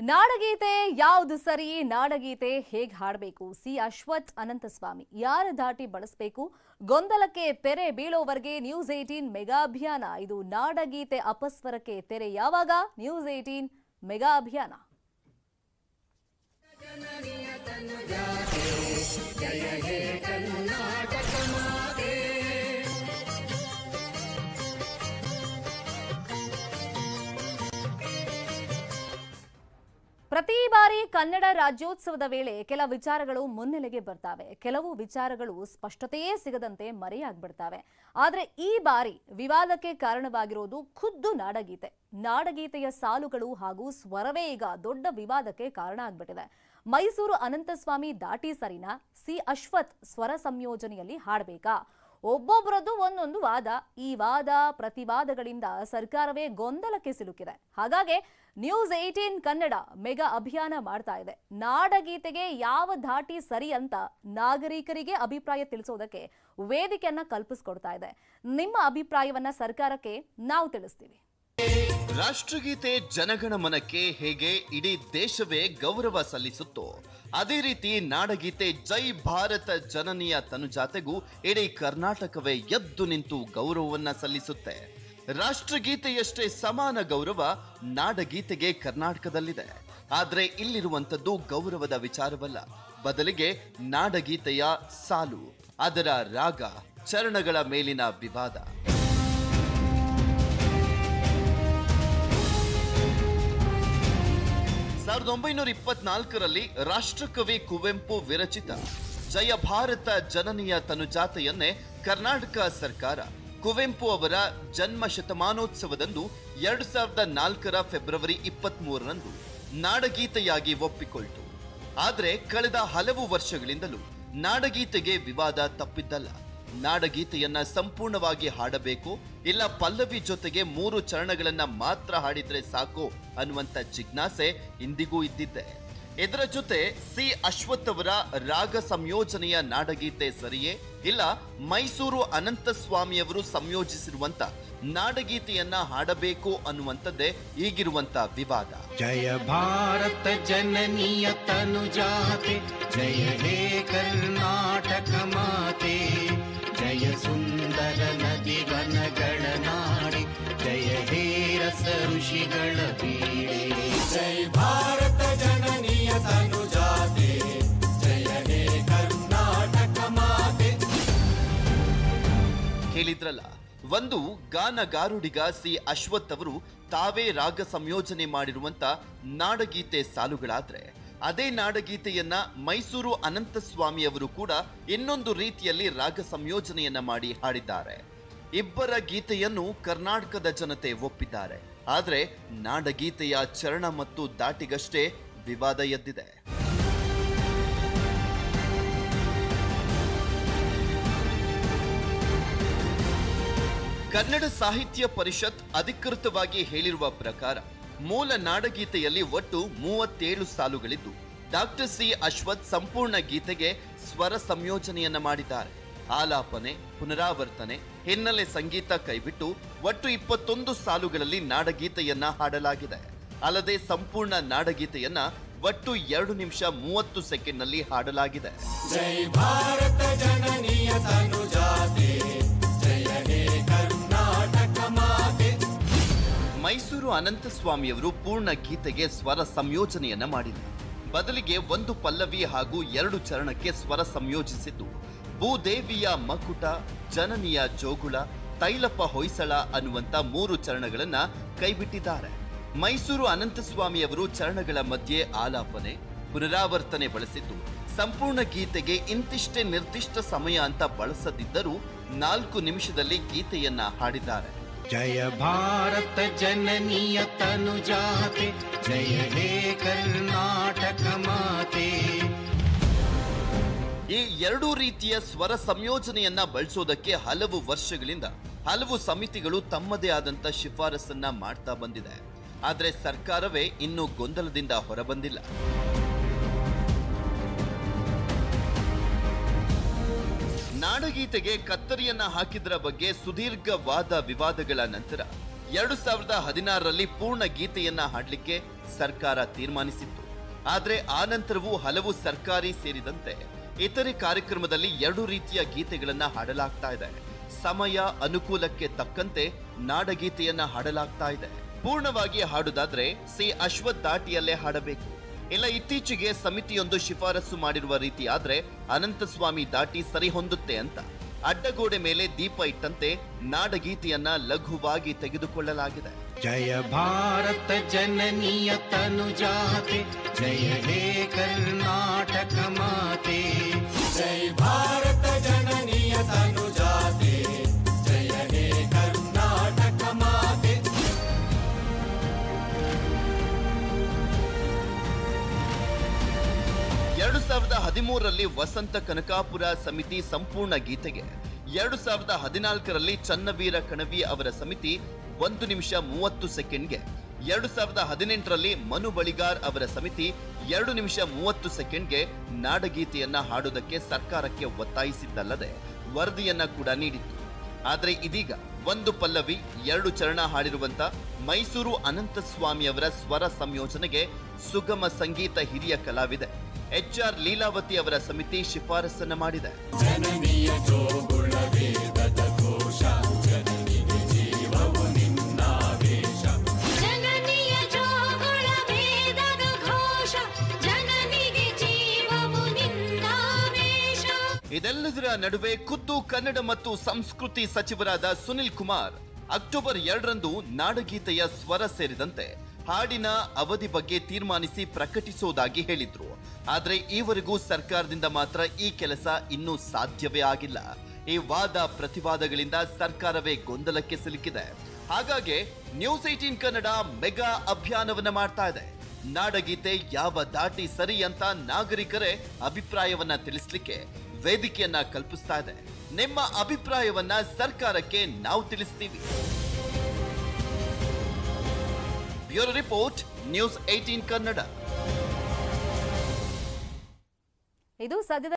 ನಾಡಗೀತೆ ಯಾವುದು ಸರಿ ನಾಡಗೀತೆ ಹೇಗ್ ಹಾಡಬೇಕು ಸಿ ಅಶ್ವಥ್ ಅನಂತಸ್ವಾಮಿ ಯಾರ ದಾಟಿ ಬಳಸಬೇಕು ಗೊಂದಲಕ್ಕೆ ತೆರೆ ಬೀಳೋವರೆಗೆ ನ್ಯೂಸ್ ಏಟೀನ್ ಮೆಗಾ ಅಭಿಯಾನ ಇದು ನಾಡಗೀತೆ ಅಪಸ್ವರಕ್ಕೆ ತೆರೆ ಯಾವಾಗ ನ್ಯೂಸ್ ಏಟೀನ್ ಮೆಗಾ ಅಭಿಯಾನ ಪ್ರತಿ ಬಾರಿ ಕನ್ನಡ ರಾಜ್ಯೋತ್ಸವದ ವೇಳೆ ಕೆಲ ವಿಚಾರಗಳು ಮುನ್ನೆಲೆಗೆ ಬರ್ತಾವೆ ಕೆಲವು ವಿಚಾರಗಳು ಸ್ಪಷ್ಟತೆಯೇ ಸಿಗದಂತೆ ಮರೆಯಾಗ್ಬಿಡ್ತಾವೆ ಆದ್ರೆ ಈ ಬಾರಿ ವಿವಾದಕ್ಕೆ ಕಾರಣವಾಗಿರೋದು ಖುದ್ದು ನಾಡಗೀತೆ ನಾಡಗೀತೆಯ ಸಾಲುಗಳು ಹಾಗೂ ಸ್ವರವೇ ಈಗ ದೊಡ್ಡ ವಿವಾದಕ್ಕೆ ಕಾರಣ ಆಗ್ಬಿಟ್ಟಿದೆ ಮೈಸೂರು ಅನಂತಸ್ವಾಮಿ ದಾಟಿ ಸರಿನಾ ಸಿ ಅಶ್ವಥ್ ಸ್ವರ ಸಂಯೋಜನೆಯಲ್ಲಿ ಹಾಡಬೇಕಾ ಒಬ್ಬೊಬ್ಬರದ್ದು ಒಂದೊಂದು ವಾದ ಈ ವಾದ ಪ್ರತಿವಾದಗಳಿಂದ ಸರ್ಕಾರವೇ ಗೊಂದಲಕ್ಕೆ ಸಿಲುಕಿದೆ ಹಾಗಾಗಿ ನ್ಯೂಸ್ ಏಟೀನ್ ಕನ್ನಡ ಮೆಗಾ ಅಭಿಯಾನ ಮಾಡ್ತಾ ಇದೆ ನಾಡಗೀತೆಗೆ ಯಾವ ಧಾಟಿ ಸರಿ ಅಂತ ನಾಗರಿಕರಿಗೆ ಅಭಿಪ್ರಾಯ ತಿಳಿಸೋದಕ್ಕೆ ವೇದಿಕೆಯನ್ನ ಕಲ್ಪಿಸ್ಕೊಡ್ತಾ ಇದೆ ನಿಮ್ಮ ಅಭಿಪ್ರಾಯವನ್ನ ಸರ್ಕಾರಕ್ಕೆ ನಾವು ತಿಳಿಸ್ತೀವಿ ರಾಷ್ಟ್ರಗೀತೆ ಜನಗಣ ಮನಕ್ಕೆ ಹೇಗೆ ಇಡೀ ದೇಶವೇ ಗೌರವ ಸಲ್ಲಿಸುತ್ತೋ ಅದೇ ರೀತಿ ನಾಡಗೀತೆ ಜೈ ಭಾರತ ಜನನಿಯ ತನುಜಾತೆಗೂ ಇಡೀ ಕರ್ನಾಟಕವೇ ಎದ್ದು ನಿಂತು ಗೌರವವನ್ನ ಸಲ್ಲಿಸುತ್ತೆ ರಾಷ್ಟ್ರಗೀತೆಯಷ್ಟೇ ಸಮಾನ ಗೌರವ ನಾಡಗೀತೆಗೆ ಕರ್ನಾಟಕದಲ್ಲಿದೆ ಆದ್ರೆ ಇಲ್ಲಿರುವಂತದ್ದು ಗೌರವದ ವಿಚಾರವಲ್ಲ ಬದಲಿಗೆ ನಾಡಗೀತೆಯ ಸಾಲು ಅದರ ರಾಗ ಚರಣಗಳ ಮೇಲಿನ ವಿವಾದ ಸಾವಿರದ ಒಂಬೈನೂರ ಇಪ್ಪತ್ನಾಲ್ಕರಲ್ಲಿ ರಾಷ್ಟ್ರಕವಿ ಕುವೆಂಪು ವಿರಚಿತ ಜಯ ಭಾರತ ಜನನಿಯ ತನುಜಾತೆಯನ್ನೇ ಕರ್ನಾಟಕ ಸರ್ಕಾರ ಕುವೆಂಪು ಅವರ ಜನ್ಮ ಶತಮಾನೋತ್ಸವದಂದು ಎರಡು ಸಾವಿರದ ನಾಲ್ಕರ ಫೆಬ್ರವರಿ ಇಪ್ಪತ್ತ್ ಮೂರರಂದು ನಾಡಗೀತೆಯಾಗಿ ಒಪ್ಪಿಕೊಳ್ತು ಆದರೆ ಕಳೆದ ಹಲವು ವರ್ಷಗಳಿಂದಲೂ ನಾಡಗೀತೆಗೆ ವಿವಾದ ತಪ್ಪಿದ್ದಲ್ಲ ನಾಡಗೀತೆಯನ್ನ ಸಂಪೂರ್ಣವಾಗಿ ಹಾಡಬೇಕು ಇಲ್ಲ ಪಲ್ಲವಿ ಜೊತೆಗೆ ಮೂರು ಚರಣಗಳನ್ನ ಮಾತ್ರ ಹಾಡಿದ್ರೆ ಸಾಕು ಅನ್ನುವಂತ ಜಿಜ್ಞಾಸೆ ಇಂದಿಗೂ ಇದ್ದಿದ್ದೆ ಇದರ ಜೊತೆ ಸಿ ಅಶ್ವಥ್ ಅವರ ರಾಗ ಸಂಯೋಜನೆಯ ನಾಡಗೀತೆ ಸರಿಯೇ ಇಲ್ಲ ಮೈಸೂರು ಅನಂತಸ್ವಾಮಿಯವರು ಸಂಯೋಜಿಸಿರುವಂತ ನಾಡಗೀತೆಯನ್ನ ಹಾಡಬೇಕು ಅನ್ನುವಂಥದ್ದೇ ಈಗಿರುವಂತ ವಿವಾದ जय भारत जननीय तनुजाते जय हे कर्नाटक माते जय सुन्दर नदी वनगणनाडे जय हे रस ऋषिಗಳ ಬೀಡೆ जय भारत जननीय तनुजाते जय हे कर्नाटक माते ಕೇಳಿದ್ರಲ್ಲ ಒಂದು ಗಾನಗಾರುಡಿಗ ಸಿ ಅಶ್ವಥ್ ಅವರು ತಾವೇ ರಾಗ ಸಂಯೋಜನೆ ಮಾಡಿರುವಂತ ನಾಡಗೀತೆ ಸಾಲುಗಳಾದ್ರೆ ಅದೇ ನಾಡಗೀತೆಯನ್ನ ಮೈಸೂರು ಅನಂತಸ್ವಾಮಿ ಅವರು ಕೂಡ ಇನ್ನೊಂದು ರೀತಿಯಲ್ಲಿ ರಾಗ ಸಂಯೋಜನೆಯನ್ನ ಮಾಡಿ ಹಾಡಿದ್ದಾರೆ ಇಬ್ಬರ ಗೀತೆಯನ್ನು ಕರ್ನಾಟಕದ ಜನತೆ ಒಪ್ಪಿದ್ದಾರೆ ಆದ್ರೆ ನಾಡಗೀತೆಯ ಚರಣ ಮತ್ತು ದಾಟಿಗಷ್ಟೇ ವಿವಾದ ಎದ್ದಿದೆ ಕನ್ನಡ ಸಾಹಿತ್ಯ ಪರಿಷತ್ ಅಧಿಕೃತವಾಗಿ ಹೇಳಿರುವ ಪ್ರಕಾರ ಮೂಲ ನಾಡಗೀತೆಯಲ್ಲಿ ಒಟ್ಟು ಮೂವತ್ತೇಳು ಸಾಲುಗಳಿದ್ದು ಡಾಕ್ಟರ್ ಸಿ ಅಶ್ವಥ್ ಸಂಪೂರ್ಣ ಗೀತೆಗೆ ಸ್ವರ ಸಂಯೋಜನೆಯನ್ನ ಮಾಡಿದ್ದಾರೆ ಆಲಾಪನೆ ಪುನರಾವರ್ತನೆ ಹಿನ್ನೆಲೆ ಸಂಗೀತ ಕೈಬಿಟ್ಟು ಒಟ್ಟು ಇಪ್ಪತ್ತೊಂದು ಸಾಲುಗಳಲ್ಲಿ ನಾಡಗೀತೆಯನ್ನ ಹಾಡಲಾಗಿದೆ ಅಲ್ಲದೆ ಸಂಪೂರ್ಣ ನಾಡಗೀತೆಯನ್ನ ಒಟ್ಟು ಎರಡು ನಿಮಿಷ ಮೂವತ್ತು ಸೆಕೆಂಡ್ನಲ್ಲಿ ಹಾಡಲಾಗಿದೆ जय भारत जननीय तनुजाते जय हे कर्नाटक माते ಮೈಸೂರು ಅನಂತಸ್ವಾಮಿಯವರು ಪೂರ್ಣ ಗೀತೆಗೆ ಸ್ವರ ಸಂಯೋಜನೆಯನ್ನ ಮಾಡಿಲ್ಲ ಬದಲಿಗೆ ಒಂದು ಪಲ್ಲವಿ ಹಾಗೂ ಎರಡು ಚರಣಕ್ಕೆ ಸ್ವರ ಸಂಯೋಜಿಸಿದ್ದು ಭೂದೇವಿಯ ಮಕುಟ ಜನನಿಯ ಜೋಗುಳ ತೈಲಪ್ಪ ಹೊಯ್ಸಳ ಅನ್ನುವಂತ ಮೂರು ಚರಣಗಳನ್ನ ಕೈಬಿಟ್ಟಿದ್ದಾರೆ ಮೈಸೂರು ಅನಂತಸ್ವಾಮಿಯವರು ಚರಣಗಳ ಮಧ್ಯೆ ಆಲಾಪನೆ ಪುನರಾವರ್ತನೆ ಬಳಸಿದ್ದು ಸಂಪೂರ್ಣ ಗೀತೆಗೆ ಇಂತಿಷ್ಟೇ ನಿರ್ದಿಷ್ಟ ಸಮಯ ಅಂತ ಬಳಸದಿದ್ದರೂ ನಾಲ್ಕು ನಿಮಿಷದಲ್ಲಿ ಗೀತೆಯನ್ನ ಹಾಡಿದ್ದಾರೆ जय भारत जननीय तनुजाते जय हे कर्नाटक माते ಈ ಎರಡೂ ರೀತಿಯ ಸ್ವರ ಸಂಯೋಜನೆಯನ್ನ ಬಳಸೋದಕ್ಕೆ ಹಲವು ವರ್ಷಗಳಿಂದ ಹಲವು ಸಮಿತಿಗಳು ತಮ್ಮದೇ ಆದಂತ ಶಿಫಾರಸನ್ನ ಮಾಡ್ತಾ ಬಂದಿದೆ ಆದ್ರೆ ಸರ್ಕಾರವೇ ಇನ್ನೂ ಗೊಂದಲದಿಂದ ಹೊರಬಂದಿಲ್ಲ ನಾಡಗೀತೆಗೆ ಕತ್ತರಿಯನ್ನ ಹಾಕಿದ್ರ ಬಗ್ಗೆ ಸುದೀರ್ಘ ವಾದ ವಿವಾದಗಳ ನಂತರ ಎರಡು ಸಾವಿರದ ಹದಿನಾರರಲ್ಲಿ ಪೂರ್ಣ ಗೀತೆಯನ್ನ ಹಾಡಲಿಕ್ಕೆ ಸರ್ಕಾರ ತೀರ್ಮಾನಿಸಿತ್ತು ಆದ್ರೆ ಆನಂತರವೂ ಹಲವು ಸರ್ಕಾರಿ ಸೇರಿದಂತೆ ಇತರೆ ಕಾರ್ಯಕ್ರಮದಲ್ಲಿ ಎರಡು ರೀತಿಯ ಗೀತೆಗಳನ್ನ ಹಾಡಲಾಗ್ತಾ ಇದೆ ಸಮಯ ಅನುಕೂಲಕ್ಕೆ ತಕ್ಕಂತೆ ನಾಡಗೀತೆಯನ್ನ ಹಾಡಲಾಗ್ತಾ ಇದೆ ಪೂರ್ಣವಾಗಿ ಹಾಡುದಾದ್ರೆ ಸಿ ಅಶ್ವಥ್ ದಾಟಿಯಲ್ಲೇ ಹಾಡಬೇಕು ಇಲ್ಲ ಇತ್ತೀಚೆಗೆ ಸಮಿತಿಯೊಂದು ಶಿಫಾರಸು ಮಾಡಿರುವ ರೀತಿ ಆದ್ರೆ ಅನಂತಸ್ವಾಮಿ ದಾಟಿ ಸರಿ ಹೊಂದುತ್ತೆ ಅಂತ ಅಡ್ಡಗೋಡೆ ಮೇಲೆ ದೀಪ ಇಟ್ಟಂತೆ ನಾಡಗೀತೆಯನ್ನ ಲಘುವಾಗಿ ತೆಗೆದುಕೊಳ್ಳಲಾಗಿದೆ जय भारत जननीय तनु जाते जय हे कर्नाटक माते जय भारत जननीय तनु जाते जय हे कर्नाटक माते ಎರಡು ಸಾವಿರದ ಹದಿಮೂರರಲ್ಲಿ ವಸಂತ ಕನಕಾಪುರ ಸಮಿತಿ ಸಂಪೂರ್ಣ ಗೀತೆಗೆ ಎರಡು ಸಾವಿರದ ಹದಿನಾಲ್ಕರಲ್ಲಿ ಚನ್ನವೀರ ಕಣವಿ ಅವರ ಸಮಿತಿ ಒಂದು ನಿಮಿಷ ಮೂವತ್ತು ಸೆಕೆಂಡ್ಗೆ ಎರಡು ಸಾವಿರದ ಹದಿನೆಂಟರಲ್ಲಿ ಮನು ಬಳಿಗಾರ್ ಅವರ ಸಮಿತಿ ಎರಡು ನಿಮಿಷ ಮೂವತ್ತು ಸೆಕೆಂಡ್ಗೆ ನಾಡಗೀತೆಯನ್ನ ಹಾಡುವುದಕ್ಕೆ ಸರ್ಕಾರಕ್ಕೆ ಒತ್ತಾಯಿಸಿದ್ದಲ್ಲದೆ ವರದಿಯನ್ನ ಕೂಡ ನೀಡಿತ್ತು ಆದ್ರೆ ಇದೀಗ ಒಂದು ಪಲ್ಲವಿ ಎರಡು ಚರಣ ಹಾಡಿರುವಂತ ಮೈಸೂರು ಅನಂತಸ್ವಾಮಿ ಅವರ ಸ್ವರ ಸಂಯೋಜನೆಗೆ ಸುಗಮ ಸಂಗೀತ ಹಿರಿಯ ಕಲಾವಿದೆ ಎಚ್ ಆರ್ ಲೀಲಾವತಿ ಅವರ ಸಮಿತಿ ಶಿಫಾರಸನ್ನ ಮಾಡಿದೆ ಜನನೀಯ ಜೋಗುಳ ವೇದದ ಘೋಷ ಜನನಿಗೆ ಜೀವವು ನಿನ್ನಾವೇಶ ಜನನಿಯ ಜೋಗುಳ ವೇದದ ಘೋಷ ಜನನಿಗೆ ಜೀವವು ನಿಂದಾವೇಶ ಇದೆಲ್ಲದರ ನಡುವೆ ಖುದ್ದು ಕನ್ನಡ ಮತ್ತು ಸಂಸ್ಕೃತಿ ಸಚಿವರಾದ ಸುನಿಲ್ ಕುಮಾರ್ ಅಕ್ಟೋಬರ್ ಎರಡರಂದು ನಾಡಗೀತೆಯ ಸ್ವರ ಸೇರಿದಂತೆ ಹಾಡಿನ ಅವಧಿ ಬಗ್ಗೆ ತೀರ್ಮಾನಿಸಿ ಪ್ರಕಟಿಸುವುದಾಗಿ ಹೇಳಿದ್ರು ಆದ್ರೆ ಈವರೆಗೂ ಸರ್ಕಾರದಿಂದ ಮಾತ್ರ ಈ ಕೆಲಸ ಇನ್ನೂ ಸಾಧ್ಯವೇ ಆಗಿಲ್ಲ ಈ ವಾದ ಪ್ರತಿವಾದಗಳಿಂದ ಸರ್ಕಾರವೇ ಗೊಂದಲಕ್ಕೆ ಸಿಲುಕಿದೆ ಹಾಗಾಗಿ ನ್ಯೂಸ್ ಏಟೀನ್ ಕನ್ನಡ ಮೆಗಾ ಅಭಿಯಾನವನ್ನ ಮಾಡ್ತಾ ಇದೆ ನಾಡಗೀತೆ ಯಾವ ದಾಟಿ ಸರಿ ಅಂತ ನಾಗರಿಕರೇ ಅಭಿಪ್ರಾಯವನ್ನ ತಿಳಿಸ್ಲಿಕ್ಕೆ ವೇದಿಕೆಯನ್ನ ಕಲ್ಪಿಸ್ತಾ ಇದೆ ನಿಮ್ಮ ಅಭಿಪ್ರಾಯವನ್ನ ಸರ್ಕಾರಕ್ಕೆ ನಾವು ತಿಳಿಸ್ತೀವಿ bureau report news eighteen Kannada ಇದು ಸದ್ಯದ